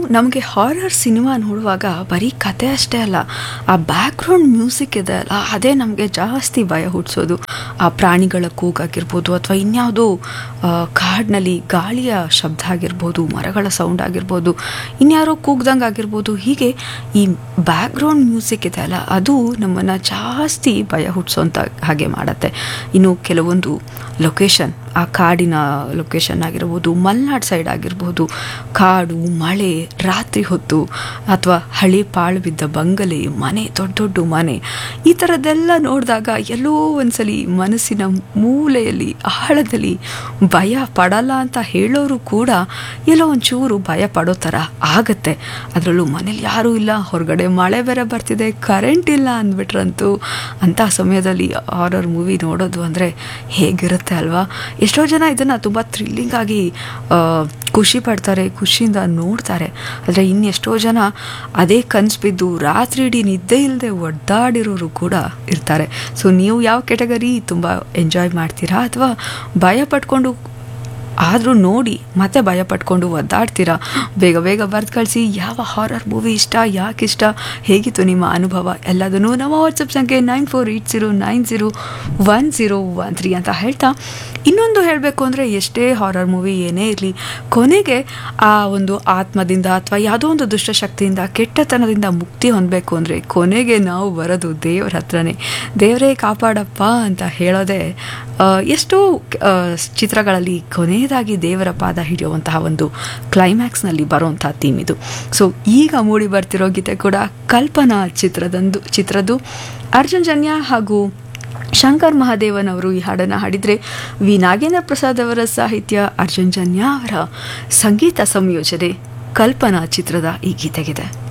ನಮಗೆ horror cinema ನೋಡುವಾಗ ಬರೀ ಕತೆ ಅಷ್ಟೇ ಅಲ್ಲ ಆ ಬ್ಯಾಕ್ಗ್ರೌಂಡ್ ಮ್ಯೂಸಿಕ್ ಇದೆ ಅಲ್ಲ ಅದೇ ನಮಗೆ ಜಾಸ್ತಿ ಭಯ ಹುಟ್ಟಿಸೋದು ಆ ಪ್ರಾಣಿಗಳ ಕೂಗಾಗಿರ್ಬೋದು ಅಥವಾ ಇನ್ಯಾವುದೋ ಆ, ಕಾಡಿನಲ್ಲಿ ಗಾಳಿಯ ಶಬ್ದ ಆಗಿರ್ಬೋದು ಮರಗಳ ಸೌಂಡ್ ಆಗಿರ್ಬೋದು ಇನ್ಯಾರೋ ಕೂಗ್ದಂಗೆ ಆಗಿರ್ಬೋದು ಹೀಗೆ ಈ ಬ್ಯಾಕ್ಗ್ರೌಂಡ್ ಮ್ಯೂಸಿಕ್ ಇದೆ ಅಲ್ಲ ಅದು ನಮ್ಮನ್ನು ಜಾಸ್ತಿ ಭಯ ಹುಟ್ಟಿಸೋಂಥ ಹಾಗೆ ಮಾಡತ್ತೆ ಇನ್ನು ಕೆಲವೊಂದು ಲೊಕೇಶನ್ ಆ ಕಾಡಿನ ಲೊಕೇಶನ್ ಆಗಿರ್ಬೋದು ಮಲ್ನಾಡ್ ಸೈಡ್ ಆಗಿರ್ಬೋದು ಕಾಡು ಮಳೆ ರಾತ್ರಿ ಹೊತ್ತು ಅಥವಾ ಹಳೆ ಪಾಳು ಬಿದ್ದ ಬಂಗಲೆ ಮನೆ ದೊಡ್ಡ ದೊಡ್ಡ ಮನೆ ಈ ಥರದ್ದೆಲ್ಲ ನೋಡಿದಾಗ ಎಲ್ಲೋ ಒಂದ್ಸಲಿ ಮನಸ್ಸಿನ ಮೂಲೆಯಲ್ಲಿ ಆಳದಲ್ಲಿ ಭಯ ಪಡಲ್ಲ ಅಂತ ಹೇಳೋರು ಕೂಡ ಎಲ್ಲೋ ಒಂಚೂರು ಭಯ ಪಡೋ ಥರ ಆಗತ್ತೆ ಅದರಲ್ಲೂ ಮನೇಲಿ ಯಾರೂ ಇಲ್ಲ ಹೊರಗಡೆ ಮಳೆ ಬೇರೆ ಬರ್ತಿದೆ ಕರೆಂಟ್ ಇಲ್ಲ ಅಂದ್ಬಿಟ್ರಂತೂ ಅಂಥ ಸಮಯದಲ್ಲಿ ಹಾರರ್ ಮೂವಿ ನೋಡೋದು ಅಂದರೆ ಹೇಗಿರುತ್ತೆ ಅಲ್ವಾ ಎಷ್ಟೋ ಜನ ಇದನ್ನು ತುಂಬ ಥ್ರಿಲ್ಲಿಂಗ್ ಆಗಿ ಆ, ಖುಷಿ ಪಡ್ತಾರೆ ಖುಷಿಯಿಂದ ನೋಡ್ತಾರೆ ಆದರೆ ಇನ್ನೆಷ್ಟೋ ಜನ ಅದೇ ಕನ್ಸು ಬಿದ್ದು ರಾತ್ರಿ ಇಡೀ ನಿದ್ದೆ ಇಲ್ಲದೆ ಒದ್ದಾಡಿರೋರು ಕೂಡ ಇರ್ತಾರೆ ಸೊ ನೀವು ಯಾವ ಕೆಟಗರಿ ತುಂಬ ಎಂಜಾಯ್ ಮಾಡ್ತೀರಾ ಅಥವಾ ಭಯ ಪಟ್ಕೊಂಡು ಆದರೂ ನೋಡಿ ಮತ್ತೆ ಭಯ ಪಟ್ಕೊಂಡು ಒದ್ದಾಡ್ತೀರಾ ಬೇಗ ಬೇಗ ಬರೆದು ಕಳಿಸಿ ಯಾವ ಹಾರರ್ ಮೂವಿ ಇಷ್ಟ ಯಾಕೆ ಇಷ್ಟ ಹೇಗಿತ್ತು ನಿಮ್ಮ ಅನುಭವ ಎಲ್ಲದನ್ನು ನಮ್ಮ ವಾಟ್ಸಪ್ ಸಂಖ್ಯೆ nine four eight zero nine zero one zero one three ಅಂತ ಹೇಳ್ತಾ ಇನ್ನೊಂದು ಹೇಳಬೇಕು ಅಂದರೆ ಎಷ್ಟೇ ಹಾರರ್ ಮೂವಿ ಏನೇ ಇರಲಿ ಕೊನೆಗೆ ಆ ಒಂದು ಆತ್ಮದಿಂದ ಅಥವಾ ಯಾವುದೋ ಒಂದು ದುಷ್ಟಶಕ್ತಿಯಿಂದ ಕೆಟ್ಟತನದಿಂದ ಮುಕ್ತಿ ಹೊಂದಬೇಕು ಅಂದರೆ ಕೊನೆಗೆ ನಾವು ಬರೋದು ದೇವ್ರ ಹತ್ರನೇ ದೇವರೇ ಕಾಪಾಡಪ್ಪ ಅಂತ ಹೇಳೋದೇ ಆ, ಎಷ್ಟೋ ಆ, ಚಿತ್ರಗಳಲ್ಲಿ ಕೊನೆಯದಾಗಿ ದೇವರ ಪಾದ ಹಿಡಿಯುವಂತಹ ಒಂದು ಕ್ಲೈಮ್ಯಾಕ್ಸ್ನಲ್ಲಿ ಬರುವಂತಹ ಥೀಮ್ ಇದು ಸೊ ಈಗ ಮೂಡಿ ಬರ್ತಿರೋ ಗೀತೆ ಕೂಡ ಕಲ್ಪನಾ ಚಿತ್ರದಂದು ಚಿತ್ರದ್ದು ಅರ್ಜುನ್ ಜನ್ಯ ಹಾಗೂ ಶಂಕರ್ ಮಹಾದೇವನ್ ಅವರು ಈ ಹಾಡನ್ನು ಹಾಡಿದರೆ ವಿ ನಾಗೇಂದ್ರ ಪ್ರಸಾದ್ ಅವರ ಸಾಹಿತ್ಯ ಅರ್ಜುನ್ ಜನ್ಯ ಅವರ ಸಂಗೀತ ಸಂಯೋಜನೆ ಕಲ್ಪನಾ ಚಿತ್ರದ ಈ ಗೀತೆಗಿದೆ